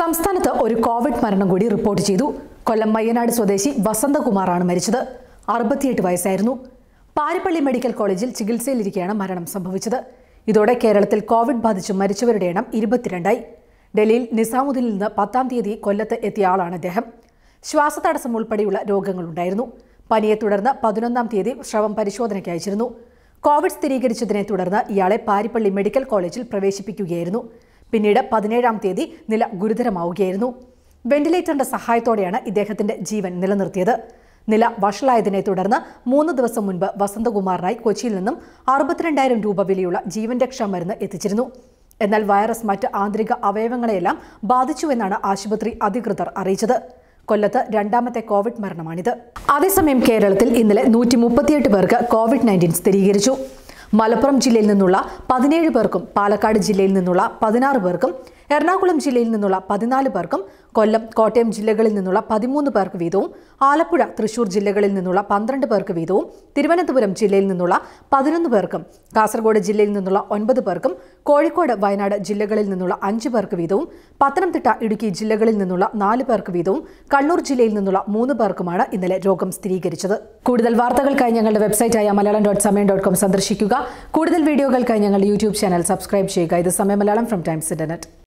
സംസ്ഥാനത്ത് ഒരു കോവിഡ് മരണം കൂടി റിപ്പോർട്ട് ചെയ്തു കൊല്ലം മയ്യനാട് സ്വദേശി വസന്തകുമാറാണ് മരിച്ചത് അറുപത്തിയെട്ട് വയസ്സായിരുന്നു പാരിപ്പള്ളി മെഡിക്കൽ കോളേജിൽ ചികിത്സയിലിരിക്കെയാണ് മരണം സംഭവിച്ചത് ഇതോടെ കേരളത്തിൽ കോവിഡ് ബാധിച്ച് മരിച്ചവരുടെ എണ്ണം ഇരുപത്തിരണ്ടായി ഡൽഹിയിൽ നിസാമുദ്ദീനിൽ നിന്ന് പത്താം തീയതി കൊല്ലത്ത് എത്തിയ ആളാണ് അദ്ദേഹം ശ്വാസതടസ്സം ഉൾപ്പെടെയുള്ള രോഗങ്ങളുണ്ടായിരുന്നു പനിയെ തുടർന്ന് പതിനൊന്നാം തീയതി ശ്രവം പരിശോധനയ്ക്ക് അയച്ചിരുന്നു കോവിഡ് സ്ഥിരീകരിച്ചതിനെ തുടർന്ന് ഇയാളെ പാരിപ്പള്ളി മെഡിക്കൽ കോളേജിൽ പ്രവേശിപ്പിക്കുകയായിരുന്നു പിന്നീട് പതിനേഴാം തീയതി നില ഗുരുതരമാവുകയായിരുന്നു വെന്റിലേറ്ററിന്റെ സഹായത്തോടെയാണ് ഇദ്ദേഹത്തിന്റെ ജീവൻ നിലനിർത്തിയത് നില വഷളായതിനെ തുടർന്ന് മൂന്ന് ദിവസം മുൻപ് വസന്തകുമാറിനായി കൊച്ചിയിൽ നിന്നും അറുപത്തിരണ്ടായിരം രൂപ വിലയുള്ള ജീവൻ രക്ഷാ മരുന്ന് എത്തിച്ചിരുന്നു എന്നാൽ വൈറസ് മറ്റ് ആന്തരിക അവയവങ്ങളെയെല്ലാം ബാധിച്ചുവെന്നാണ് ആശുപത്രി അധികൃതർ അറിയിച്ചത് കൊല്ലത്ത് രണ്ടാമത്തെ കോവിഡ് മരണമാണിത് അതേസമയം കേരളത്തിൽ ഇന്നലെ നൂറ്റി മുപ്പത്തിയെട്ട് പേർക്ക് കോവിഡ് നയൻറ്റീൻ സ്ഥിരീകരിച്ചു മലപ്പുറം ജില്ലയിൽ നിന്നുള്ള പതിനേഴ് പേർക്കും പാലക്കാട് ജില്ലയിൽ നിന്നുള്ള പതിനാറ് പേർക്കും എറണാകുളം ജില്ലയിൽ നിന്നുള്ള പതിനാല് പേർക്കും കൊല്ലം കോട്ടയം ജില്ലകളിൽ നിന്നുള്ള പതിമൂന്ന് പേർക്ക് വീതവും ആലപ്പുഴ തൃശൂർ ജില്ലകളിൽ നിന്നുള്ള പന്ത്രണ്ട് പേർക്ക് വീതവും തിരുവനന്തപുരം ജില്ലയിൽ നിന്നുള്ള പതിനൊന്ന് പേർക്കും കാസർഗോഡ് ജില്ലയിൽ നിന്നുള്ള ഒൻപത് പേർക്കും കോഴിക്കോട് വയനാട് ജില്ലകളിൽ നിന്നുള്ള അഞ്ച് പേർക്ക് വീതവും പത്തനംതിട്ട ഇടുക്കി ജില്ലകളിൽ നിന്നുള്ള നാല് പേർക്ക് വീതവും കണ്ണൂർ ജില്ലയിൽ നിന്നുള്ള മൂന്ന് പേർക്കുമാണ് ഇന്നലെ രോഗം സ്ഥിരീകരിച്ചത് കൂടുതൽ വാർത്തകൾക്കായി ഞങ്ങളുടെ വെബ്സൈറ്റായ Malayalam dot Samayam dot com സന്ദർശിക്കുക കൂടുതൽ വീഡിയോകൾക്കായി ഞങ്ങളുടെ യൂട്യൂബ് ചാനൽ സബ്സ്ക്രൈബ് ചെയ്യുക ഇത് സമയം മലയാളം ഫ്രം ടൈംസ് ഇന്റർനെറ്റ്